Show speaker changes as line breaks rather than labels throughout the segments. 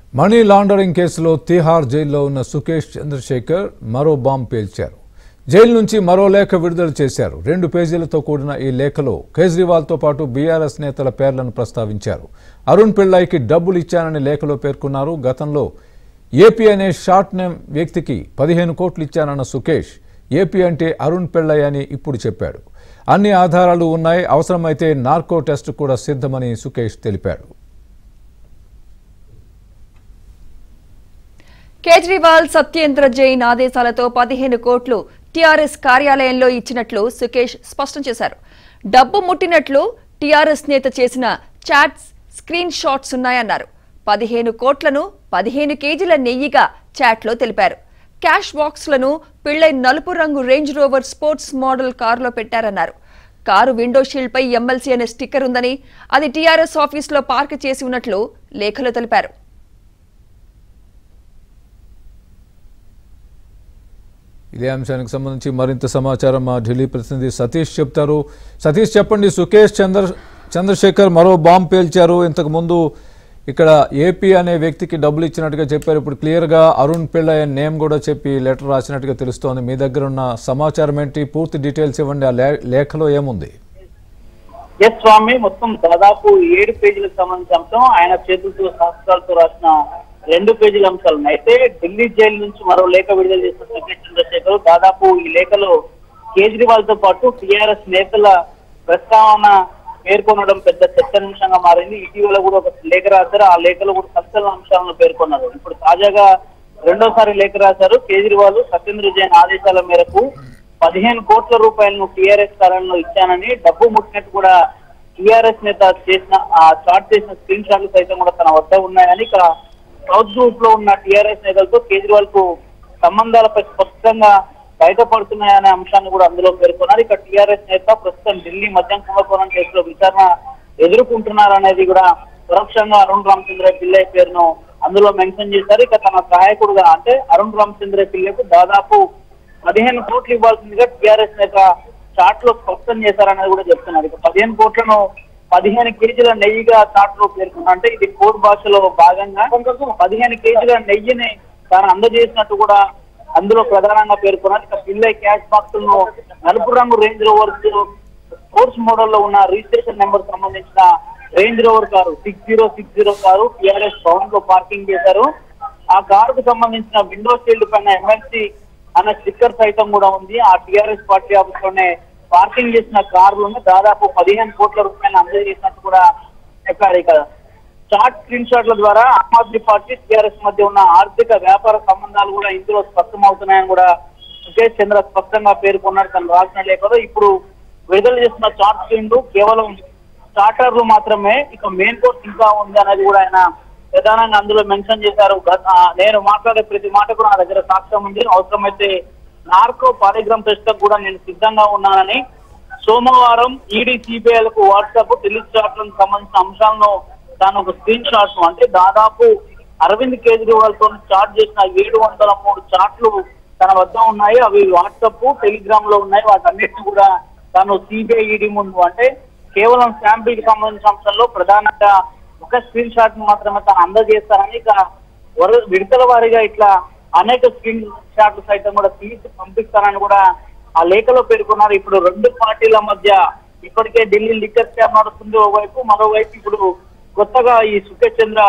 Money laundering కేసులో తిహార్ జైల్లో ఉన్న సుకేష్ చంద్రశేఖర్ మరో బాంబు పేల్చారు జైలు నుంచి మరో లేఖ విడుదల చేశారు రెండు పేజీలతో కూడిన ఈ లేఖలో కేజ్రీవాల్తో పాటు బీఆర్ఎస్ నేతల పేర్లను ప్రస్తావించారు అరుణ్ పిళ్ళైకి డబ్బులు ఇచ్చానని లేఖలో పేర్కొన్నారు గతంలో ఏపీ అనే షార్ట్ నేమ్ వ్యక్తికి పదిహేను కోట్లు ఇచ్చానన్న సుకేష్ ఏపీ అంటే అరుణ్ పిళ్ళై అని ఇప్పుడు చెప్పాడు అన్ని ఆధారాలు ఉన్నాయి అవసరమైతే నార్కో టెస్ట్ కూడా సిద్ధమని సుకేష్ తెలిపాడు
కేజ్రీవాల్ సత్యేంద్ర జైన్ ఆదేశాలతో పదిహేను కోట్లు టీఆర్ఎస్ కార్యాలయంలో ఇచ్చినట్లు సుకేష్ స్పష్టం చేశారు డబ్బు ముట్టినట్లు టీఆర్ఎస్ నేత చేసిన చాట్స్ స్క్రీన్ షాట్స్ ఉన్నాయన్నారు పదిహేను కోట్లను పదిహేను కేజీల నెయ్యిగా చాట్లో తెలిపారు క్యాష్ బాక్స్లను పిళ్ళై నలుపు రంగు రేంజ్ రోవర్ స్పోర్ట్స్ మోడల్ కారులో పెట్టారన్నారు కారు విండో షీల్డ్ పై ఎమ్మెల్సీ అనే స్టిక్కర్ ఉందని అది టీఆర్ఎస్ ఆఫీసులో పార్క్ చేసి ఉన్నట్లు లేఖలో తెలిపారు
ఇదే అంశానికి సంబంధించి మరింత సమాచారం మా ఢిల్లీ ప్రతినిధి సతీష్ చెప్తారు సతీష్ చెప్పండి సుకేష్ చంద్ర చంద్రశేఖర్ మరో బాంబు పేల్చారు ఇంతకు ముందు ఇక్కడ ఏపీ అనే వ్యక్తికి డబ్బులు ఇచ్చినట్టుగా చెప్పారు ఇప్పుడు క్లియర్గా అరుణ్ పిళ్ళ అనే నేమ్ కూడా చెప్పి లెటర్ రాసినట్టుగా తెలుస్తోంది మీ దగ్గర ఉన్న సమాచారం ఏంటి పూర్తి డీటెయిల్స్ ఇవ్వండి ఆ లే- లేఖలో ఏముంది
ఎస్ స్వామి మొత్తం దాదాపు ఏడు పేజీలకు సంబంధించిన అంశం ఆయన చేతులతో శాస్త్రాలతో రాసిన రెండు పేజీల అంశాలు ఉన్నాయి. అయితే ఢిల్లీ జైలు నుంచి మరో లేఖ విడుదల చేసిన సుకేష్ చంద్రశేఖర్ దాదాపు ఈ లేఖలో కేజ్రీవాల్ తో పాటు టీఆర్ఎస్ నేతల ప్రస్తావన పేర్కొనడం పెద్ద చర్చనీయాంశంగా మారింది ఇటీవల కూడా ఒక లేఖ రాశారు ఆ లేఖలో కూడా సంచలన అంశాలను పేర్కొన్నారు ఇప్పుడు తాజాగా రెండోసారి లేఖ రాశారు కేజ్రీవాల్ సత్యేంద్ర జైన్ ఆదేశాల మేరకు పదిహేను కోట్ల రూపాయలను టీఆర్ఎస్ కార్యాలయంలో ఇచ్చానని డబ్బు ముట్టినట్టు కూడా టీఆర్ఎస్ నేత చేసిన ఆ చాట్ చేసిన స్క్రీన్ షాట్లు సైతం కూడా తన వద్ద ఉన్నాయని ఇక సౌత్ గ్రూప్ లో ఉన్న టీఆర్ఎస్ నేతలతో కేజ్రీవాల్ కు సంబంధాలపై స్పష్టంగా బయటపడుతున్నాయనే అంశాన్ని కూడా అందులో పేర్కొన్నారు ఇక టీఆర్ఎస్ నేత ప్రస్తుతం ఢిల్లీ మద్యం కుంభకోణం కేసులో విచారణ ఎదుర్కొంటున్నారనేది కూడా పరోక్షంగా అరుణ్ రామచంద్ర పిల్లై పేరును అందులో మెన్షన్ చేశారు ఇక తన సహాయకుడుగా అంటే అరుణ్ రామచంద్ర పిల్లకు దాదాపు పదిహేను కోట్లు ఇవ్వాల్సిందిగా టీఆర్ఎస్ నేత చాట్ లో స్పష్టం చేశారనేది కూడా చెప్తున్నారు ఇక పదిహేను కోట్లను పదిహేను కేజీల నెయ్యిగా చాట్ లో పేర్కొన్నారు అంటే ఇది కోడ్ భాషలో భాగంగా పదిహేను కేజీల నెయ్యిని తాను అందజేసినట్టు కూడా అందులో ప్రధానంగా పేర్కొన్నారు ఇక పిల్లై క్యాష్ బాక్స్ ను నలుపు రంగు రేంజ్ రోవర్ స్పోర్ట్స్ మోడల్ లో ఉన్న రిజిస్ట్రేషన్ నెంబర్ సంబంధించిన Range Rover car six zero six zero car TRS Bhavan లో పార్కింగ్ చేశారు ఆ కారుకు సంబంధించిన విండో షీల్డ్ పైన ఎమ్మెల్సీ అన్న స్టిక్కర్ సైతం కూడా ఉంది ఆ టిఆర్ఎస్ పార్టీ ఆఫీస్ లోనే పార్కింగ్ చేసిన కారులోనే దాదాపు పదిహేను కోట్ల రూపాయలు అందజేసినట్టు కూడా చెప్పారు ఇక చాట్ స్క్రీన్ షాట్ల ద్వారా ఆమ్ ఆద్మీ పార్టీ టిఆర్ఎస్ మధ్య ఉన్న ఆర్థిక వ్యాపార సంబంధాలు కూడా ఇందులో స్పష్టమవుతున్నాయని కూడా సుకేష్ చంద్ర స్పష్టంగా పేర్కొన్నారు తను రాసిన లేఖలో ఇప్పుడు విడుదల చేసిన చాట్ స్క్రీన్లు కేవలం స్టార్టర్లు మాత్రమే ఇక మెయిన్ కోర్స్ ఇంకా ఉంది అనేది కూడా ఆయన ప్రధానంగా అందులో మెన్షన్ చేశారు గత- ఆ, నేను మాట్లాడే ప్రతి మాట కూడా నా దగ్గర సాక్ష్యం ఉంది అవసరమైతే నార్కో పాలిగ్రామ్ టెస్ట్ కూడా నేను సిద్ధంగా ఉన్నానని సోమవారం ఈడీ సిబిఐలకు వాట్సాప్ టెలిచాట్లకు సంబంధించిన అంశాలను తాను ఒక స్క్రీన్ షాట్స్ అంటే దాదాపు అరవింద్ కేజ్రీవాల్ తో చాట్ చేసిన ఏడు వందల మూడు చాట్లు తన వద్ద ఉన్నాయి అవి వాట్సాప్ టెలిగ్రామ్ లో ఉన్నాయి వాటన్నిటిని కూడా తాను సిబిఐ ఈడీ ముందు అంటే కేవలం శాంపిల్ కి సంబంధించిన అంశంలో ప్రధానంగా ఒక స్క్రీన్ షాట్ మాత్రమే తాను అందజేస్తారని ఇక వర- విడతల వారీగా ఇట్లా అనేక స్క్రీన్ షాట్లు సైతం కూడా తీసి పంపిస్తారని కూడా ఆ లేఖలో పేర్కొన్నారు ఇప్పుడు రెండు పార్టీల మధ్య ఇప్పటికే ఢిల్లీ లిక్కర్ స్కామ్ నడుస్తుంది ఓవైపు మరోవైపు ఇప్పుడు కొత్తగా ఈ సుకేష్ చంద్ర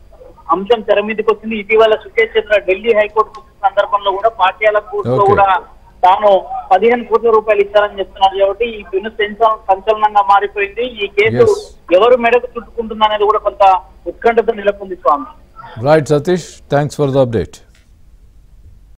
అంశం తెర మీదకి వచ్చింది ఇటీవల సుకేష్ చంద్ర ఢిల్లీ హైకోర్టు వచ్చిన సందర్భంలో కూడా పాట్యాల కోర్టులో
Okay.
కూడా తాను పదిహేను కోట్ల రూపాయలు ఇచ్చారని చెప్తున్నారు కాబట్టి ఈ పెను సంచలనం సంచలనంగా మారిపోయింది ఈ కేసు
Yes.
ఎవరు మెడకు చుట్టుకుంటుందనేది కూడా కొంత ఉత్కంఠత నెలకొంది Swamy
right Satish thanks for the update